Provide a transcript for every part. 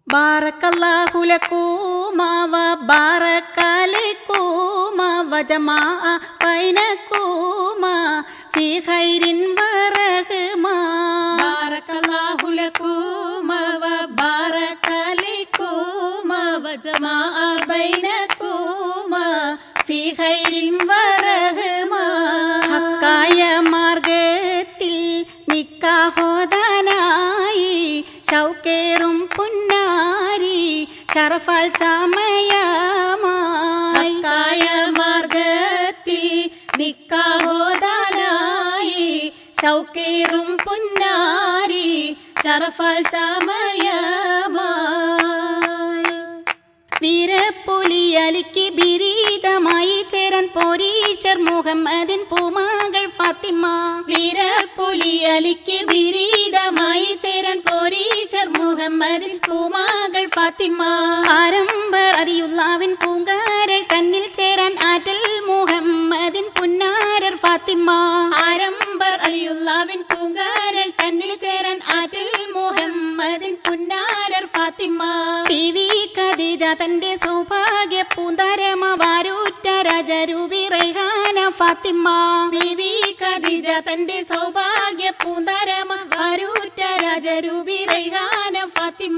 بارك لكما وبارك عليكما وجمع بينكما في خير ورحمة بارك الله لكما وبارك عليكما وجمع بينكما في خير ورحمة ഹക്കായ മാർഗത്തിൽ നിക്കാഹോദനായി ഷൗക്കേറും പുന്നാരി ഷറഫാൽ ചമയമായി ഹക്കായ മാർഗത്തിൽ നിക്കാഹോദാനായി ഷൗക്കേറും പുന്നാരി ഷറഫാൽ സമയമായി വീരപ്പുലി അലിക്ക് ബിരീതമായി ചേരാൻ പോരീശർ മുഹമ്മദിൻ പൂമകൾ ഫാത്തിമ വീരപ്പുലി അലിക്ക് ബിരീതമായി ചേരാൻ പോരീശർ മുഹമ്മദിൻ പൂമാകൾ ഫാത്തിമ ആരംഭർ അറിയുള്ളാവിൻ പൂങ്കാരൽ തന്നിൽ ചേരാൻ ആറ്റൽ മുഹമ്മദിൻ പുന്നാരർ ഫാത്തിമ ആരംഭർ അലിയുള്ളാവിൻ പൂങ്കാരൽ തന്നിൽ ചേരാൻ ആറ്റിൽ മുഹമ്മദിൻ പുന്നാരർ ഫാത്തിമ പി വി ഖദീജ തന്റെ സൗഭാഗ്യ പൂന്താരമ വാരൂറ്റ രാജരൂപി റൈഹാന ഫാത്തിമ ബിവി ഖദീജ തന്റെ സൗഭാഗ്യ പൂന്താരമ വാരൂറ്റ രാജരൂപി റൈഹാന ഫാത്തിമ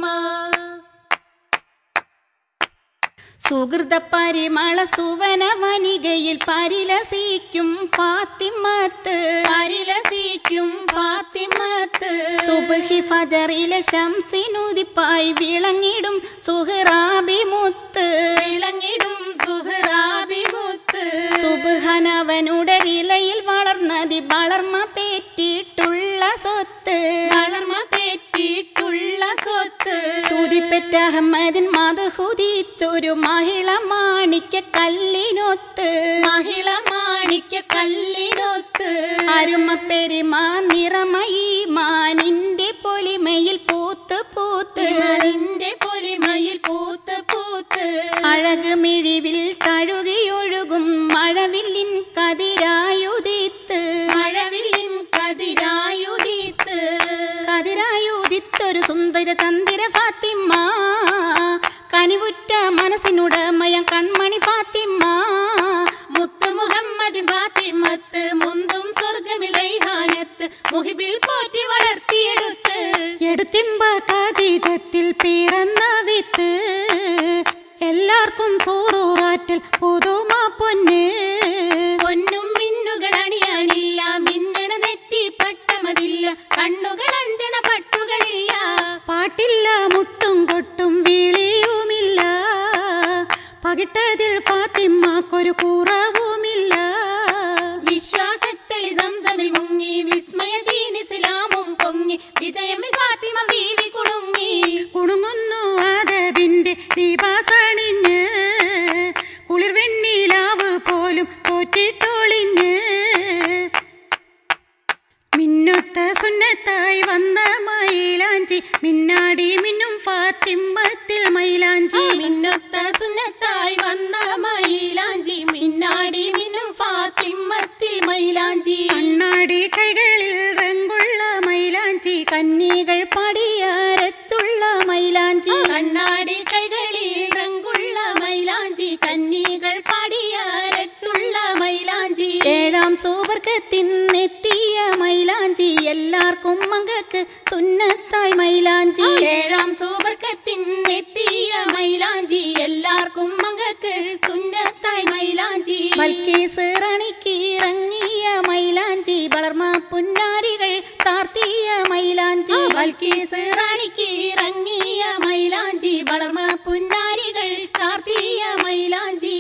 സുഹൃത പരിമള സുവന വനികയിൽ പരിലസിക്കും ഫാത്തിമത്ത് പരിലസിക്കും ഫാത്തിമത്ത് സുബഹി ഫജറിലെ ശംസിനുദിപ്പായി വിളങ്ങിടും സുഹറാബി മുത്ത് വിളങ്ങിടും സുഹറാബിമുത്ത് സുബഹനവനുടരിലയിൽ വളർന്നതി വളർമ്മ പേറ്റിട്ടുള്ള സ്വത്ത് വളർമ പേറ്റിട്ടുള്ള സ്വത്ത് തുതിപ്പെറ്റ അഹമ്മദിൻ മതഹുദിച്ചൊരു മഹിള മാണിക്യ കല്ലിനൊത്ത് മഹിള മാണിക്യ കല്ലിനൊത്ത് അരുമ പെരുമാ നിറമയി മാനിന്റെ പൊലിമയിൽ പൂത്ത് പൂത്ത് നിന്റെ പൊലിമയിൽ പൂത്ത് പൂത്ത് അഴക് മിഴിവിൽ തഴുകിയൊഴുകും മഴവില്ലിൻ കതിരായുദിത്ത് മഴവില്ലിൻ കതിരായുദീത്ത് കതിരായുദിത്തൊരു സുന്ദര ചന്ദിര ഫാത്തിമ്മ കനിവുറ്റ മനസ്സിനുടമയം കൺമണി ഫാത്തിമ്മ മുത്ത് മുഹമ്മദിൻ ഫാത്തിമത്ത് മുന്തും സ്വർഗമിൽ റൈഹാനത്ത് മുഹിബിൽ പോറ്റി വളർത്തിയെടുത്ത് എടുത്തിമ്പ കതിതത്തിൽ പിറന്ന വിത്ത് എല്ലാവർക്കും സൂറൂറാറ്റൽ പുതുമ പൊന്ന് പൊന്നും മിന്നുകൾ അണിയാനില്ല മിന്നണ നെറ്റി പട്ടമതില്ല കണ്ണുകൾ അഞ്ചണ പട്ടുകളില്ല പാട്ടില്ല മുട്ടും കൊട്ടും വിളിയുമില്ല പകിട്ടതിൽ ഫാത്തിമ്മക്കൊരു കുറവുമില്ല വിശ്വാസത്തെളി സംസമിൽ മുങ്ങി വിസ്മയതീൻ ഇസ്ലാമും പൊങ്ങി വിജയമിൽ ഫാത്തിമ ബീവി കുടുങ്ങി കുണുങ്ങുന്നു അതവിന്റെ ദീപാസണിഞ്ഞ് കുളിർ വെണ്ണീലാവ് പോലും തോറ്റിട്ടൊളിഞ്ഞ് മിന്നൊത്ത സുന്നത്തായി വന്ന മൈലാഞ്ചി മിന്നാടി മിന്നും ഫാത്തിമ്മത്തിൽ മൈലാഞ്ചി മിന്നൊത്ത സുന്നത്തായി വന്ന മൈലാഞ്ചി മിന്നാടി മിന്നും ഫാത്തിമത്തിൽ മൈലാഞ്ചി കണ്ണാടി കൈകളിൽ റങ്കുള്ള മൈലാഞ്ചി കന്നികൾ പടിയരച്ചുള്ള മൈലാഞ്ചി കണ്ണാടി കൈകളിൽ റങ്കുള്ള മൈലാഞ്ചി കന്നികൾ പാടിയരച്ചുള്ള മൈലാഞ്ചി ഏഴാം സൂപർക്കത്തിന്നെത്തിയ മൈലാഞ്ചി എല്ലാവർക്കും മകക്ക് സുന്നത്തായി മൈലാഞ്ചി ഏഴാം സൂപർക്കത്തിനെത്തിയ മൈലാഞ്ചി എല്ലാവർക്കും മകക്ക് സുന്നത്തായി മൈലാഞ്ചി ബൽക്കീസ് റാണിക്ക് ഇറങ്ങിയ മൈലാഞ്ചി വളർമ പുന്നാരികൾ താർത്തിയ മൈലാഞ്ചി ബൽക്കീസ് റാണിക്ക് ഇറങ്ങിയ മൈലാഞ്ചി വളർമ പുന്നാരികൾ ചാർത്തിയ മൈലാഞ്ചി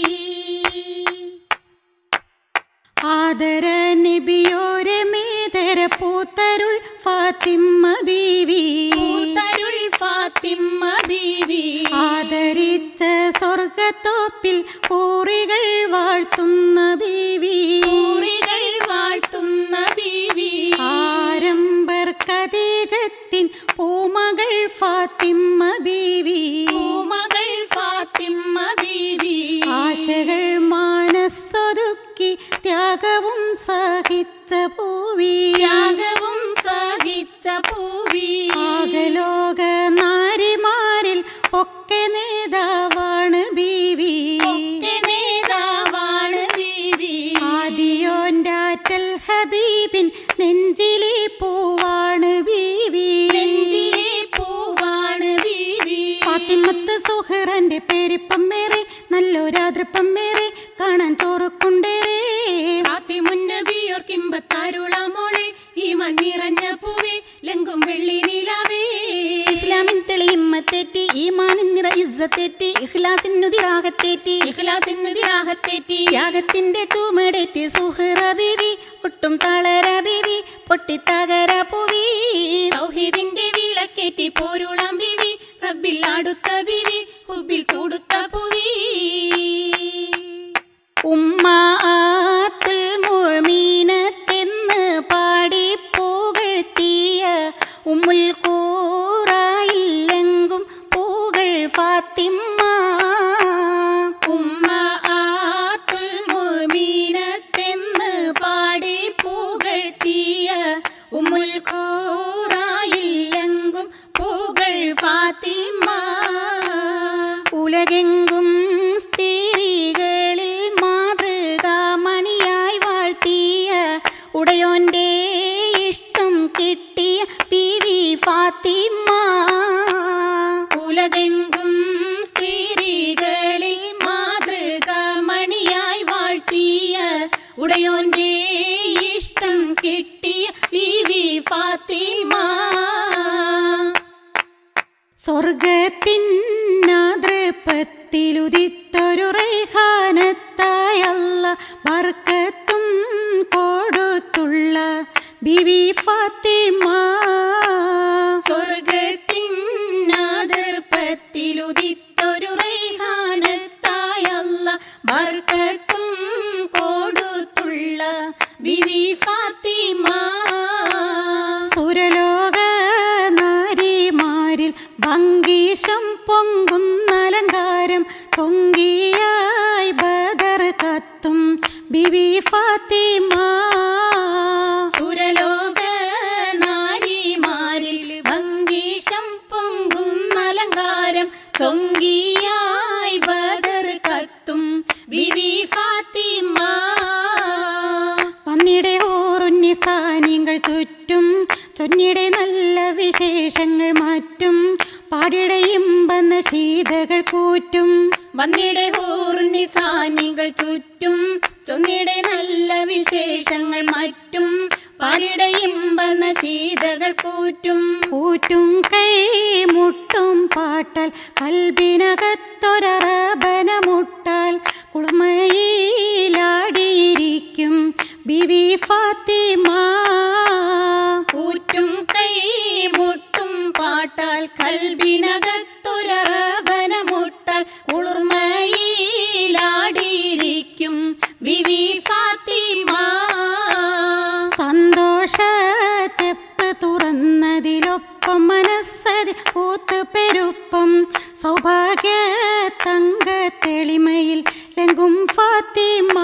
ആദര നബിയോരെ മേതര പൂത്തരുൾ ഫാത്തിമ്മ ബീവി പൂത്തരുൾ ഫാത്തിമ്മ ബീവി ആദരിച്ച സ്വർഗത്തോപ്പിൽ പൂറികൾ വാഴ്ത്തുന്ന ബീവി പൂറികൾ വാഴ്ത്തുന്ന ബീവി ആരംഭർ കദീജത്തിൻ പൂമകൾ ഫാത്തിമ്മ ബീവി പൂമകൾ ഫാത്തിമ്മ ബീവി ആശകൾ മാനസ്സൊതുക്കി ത്യാഗവും സഹിച്ച പൂവി ത്യാഗവും സഹിച്ച പൂവി ആകലോക നാരിമാരിൽ നെഞ്ചിലെ പൂവാണ് ബീവി നെഞ്ചിലെ പൂവാണ് ബീവി ഫാത്തിമത്ത് സുഹറന്റെ പേരിപ്പമ്മേറെ നല്ലൊരാതൃപ്പമ്മേറെ കാണാൻ ചോറുക്കൊണ്ടേറെ ഫാത്തിമുന്നബിയോർക്കിമ്പത്താരുളാമോളെ ഈ മഞ്ഞിറഞ്ഞ പൂവേ ലങ്കും വെള്ളി നിലാവേ ഇസ്ലാമിൻ തെളിയിമ്മത്തേറ്റി ഈമാനിൻ നിറ ഇസ്സത്തേറ്റി ഇഖ്ലാസിനുതിരാകത്തേറ്റി ഇഖ്ലാസിനുതിരാഹത്തേറ്റി ത്യാഗത്തിന്റെ ചുമടേറ്റി സുഹറ ബീവി ഒട്ടും തളര ബീവി പൊട്ടിത്തകര പൂവി തൗഹീദിന്റെ വിളക്കേറ്റി പോരുളാം ബീവി റബ്ബിൽ അടുത്ത ബീവി ഹുബിൽ കൂടുത്ത പൂവി ഉമ്മാത്തുൽ മുഴ്മീനത്തെന്ന് പാടി പുകഴ്ത്തിയ ഉമ്മുൽ കൂറായില്ലെങ്കും പൂകൾ ഫാത്തിമ്മ ഉമ്മ ആത്തുൽ മുഅ്മിനത്തെന്ന് പാടി പുകഴ്ത്തിയ ഉമ്മുൽ ഖൂറായില്ലെങ്കും പുകൾ ഫാത്തിമ ഉലകെങ്കും സ്ത്രീകളിൽ മാതൃകാമണിയായി വാഴ്ത്തിയ ഉടയോന്റെ ഇഷ്ടം കിട്ടിയ പി വി ഫാത്തിമ്മ ഉലകെങ്കും സ്ത്രീകളിൽ മാതൃകാമണിയായി വാഴ്ത്തിയ ഉടയോന്റെ ഇഷ്ടം കിട്ടിയ ബീവി ഫാത്തിമ സ്വർഗത്തിനാതൃപ്പത്തിലുദിത്തൊരു റൈഹാനത്തായല്ല വർക്കത്തും കൊടുത്തുള്ള ബിവി ഫാത്തിമ സ്വർഗത്തിൻ നാദർപ്പത്തിലുദിത്തൊരു റൈഹാനത്തായല്ല ബർക്കത്തും കൊടുത്തുള്ള ബിവി ഫാത്തിമ സുരലോക നാരിമാരിൽ ഭംഗീശം പൊങ്കുന്നലങ്കാരം പൊങ്കിയായി ബദർ കത്തും ബിവി ഫാത്തിമ സുരലോക നാരിമാരിൽ ഭംഗീശം പൊങ്കുന്നലങ്കാരം ചൊങ്കിയായി ബദർ കത്തും ബിവി ഫാത്തിമ വന്നിടെ ഓറുന്നിസാനികൾ ചുറ്റും ചൊന്നിടെ നല്ല വിശേഷങ്ങൾ മാറ്റും പാടിയുടെ ഇമ്പന്ന ശീതകൾ കൂറ്റും വന്നിടെ ഹൂർണിസാനികൾ ചുറ്റും ചൊന്നിടെ നല്ല വിശേഷങ്ങൾ മറ്റും പാടിയുടെ ഇമ്പന്ന ശീതകൾ കൂറ്റും കൂറ്റും കൈ മുട്ടും പാട്ടാൽ കൽബിനകത്തൊരറബന മുട്ടാൽ കുളിർമയിലാടിയിരിക്കും ബിവി ഫാത്തിമ കൂറ്റും കൈ മുട്ടും പാട്ടാൽ കൽബിനകത്തൊരറബന മുട്ടാൽ കുളിർമയിലാടിയിരിക്കും ബിവി ഫാത്തിമ സന്തോഷ ചെപ്പ് തുറന്നതിലൊപ്പം മനസ്സതി പൂത്ത് പെരുപ്പം സൗഭാഗ്യ തങ്ക തെളിമയിൽ ലങ്കും ഫാത്തിമ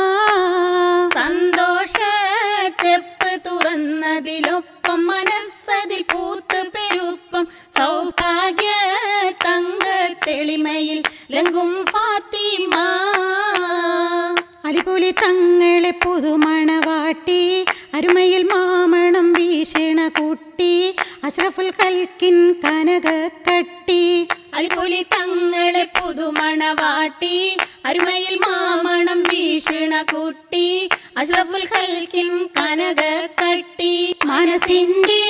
സന്തോഷ ചെപ്പ് തുറന്നതിലൊപ്പം മനസ്സതിൽ പൂത്ത് പെരുപ്പം സൗഭാഗ്യ തങ്ക തെളിമയിൽ ലങ്കും ഫാത്തിമ അലിപൊലി തങ്ങളെ പുതുമണവാട്ടി അരുമയിൽ മാമണം വീശിണ കുട്ടി അഷ്റഫുൽ കൽക്കിൻ കനക കട്ടി അൽപുലി തങ്ങളെ പുതുമണവാട്ടി അരുമയിൽ മാമണം വീശിണ കുട്ടി അഷ്റഫുൽ ഖൽക്കിൻ കനക കട്ടി മനസ്സിന്റെ